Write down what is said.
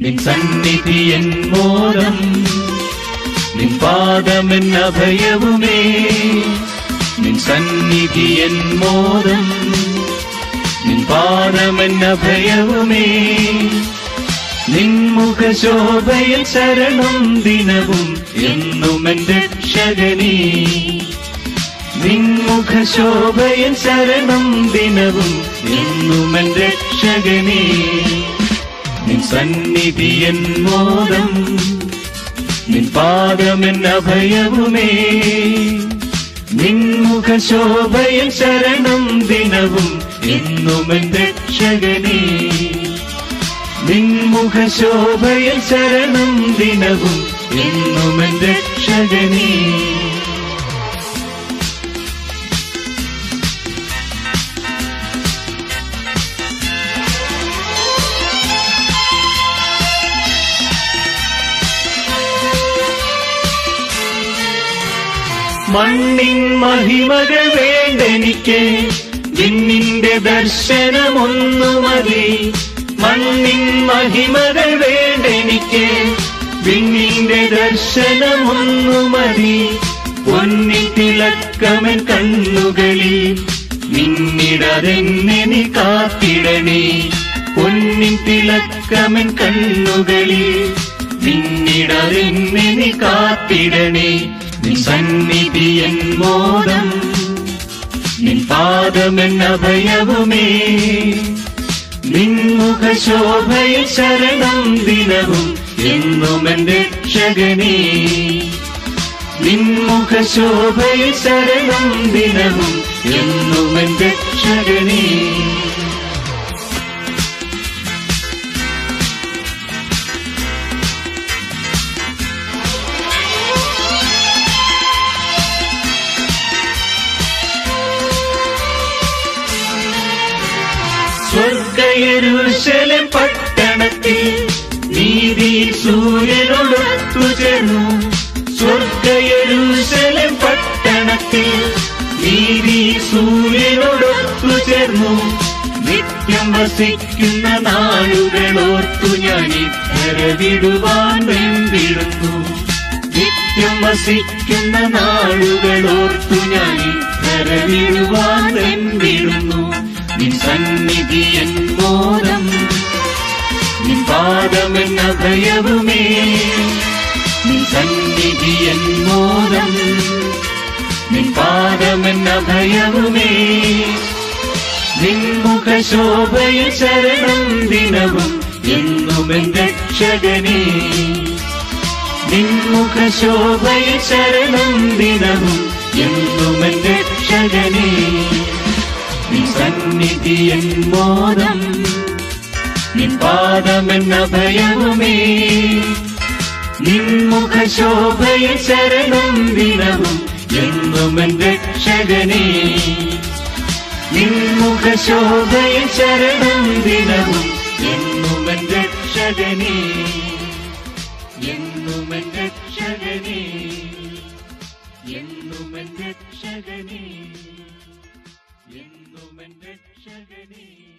നിൻ സന്നിധി എൻ മോദം നിൻ പാദമെൻ അഭയവുമേ നിൻ സന്നിധി എൻ മോദം നിൻ പാദമെൻ അഭയവുമേ നിൻമുഖശോഭയിൽ ശരണം ദിനവും എന്നും എൻ രക്ഷകനീ നിൻമുഖശോഭയിൽ ശരണം ദിനവും എന്നും എൻ രക്ഷകനീ നിൻ സന്നിധി എൻ മോദം നിൻ പാദമെൻ അഭയവുമേ നിൻമുഖശോഭയിൽ ശരണം ദിനവും എന്നും എൻ രക്ഷകനീ നിൻമുഖശോഭയിൽ ശരണം ദിനവും എന്നും എൻ രക്ഷകനീ മണ്ണിൻ മഹിമകൾ വേണ്ടെനിക്ക് വിണ്ണിന്റെ ദർശനമൊന്നു മതി മണ്ണിൻ മഹിമകൾ വേണ്ടെനിക്ക് വിണ്ണിന്റെ ദർശനമൊന്നു മതി പൊന്നി തിളക്കമൻ കണ്ണുകളിൽ നിന്നിടതെന്നെ നീ കാത്തിടണേ പൊന്നിൻ തിളക്കമൻ കണ്ണുകളിൽ നിന്നിടതെന്നെ നീ കാത്തിടണേ നിൻ സന്നിധി എൻ മോദം നിൻ പാദമെൻ അഭയവുമേ നിൻമുഖശോഭയിൽ ശരണം ദിനവും എന്നും എൻ രക്ഷകനേ നിൻമുഖശോഭയിൽ ശരണം ദിനവും എന്നും എൻ രക്ഷകനേ സ്വർഗയരുശലം പട്ടണത്തിൽ നീതി സൂര്യനോടൊത്തു ചേർന്നു സ്വർഗയരുശലം പട്ടണത്തിൽ നീതി സൂര്യനോടൊത്തു ചേർന്നു നിത്യം വസിക്കുന്ന നാളുകളോർത്തു ഞാൻ ഇത്തര വിടുവാൻ വെമ്പിടുന്നു നിത്യം വസിക്കുന്ന നാളുകളോർത്തു ഞാൻ ഇത്തര വിടുവാൻ വെമ്പിടുന്നു നിൻ സന്നിധി എൻ മോദം നിൻ പാദമെൻ അഭയവുമേ നിൻ സന്നിധി എൻ മോദം നിൻ പാദമെൻ അഭയവുമേ നിൻമുഖശോഭയിൽ ശരണം ദിനവും എന്നും എൻ രക്ഷകനേ നിൻമുഖശോഭയിൽ ശരണം ദിനവും എന്നും എൻ രക്ഷകനേ നിൻ സന്നിധി എൻ മോദം നിൻ പാദമെൻ അഭയവുമേ നിൻമുഖശോഭയിൽ ശരണം ദിനവും എന്നും എൻ രക്ഷകനേ നിൻമുഖശോഭയിൽ ശരണം ദിനവും എന്നും എൻ രക്ഷകനേ എന്നും എൻ രക്ഷകനേ എന്നും എൻ രക്ഷകനേ എന്നും എൻ രക്ഷകനേ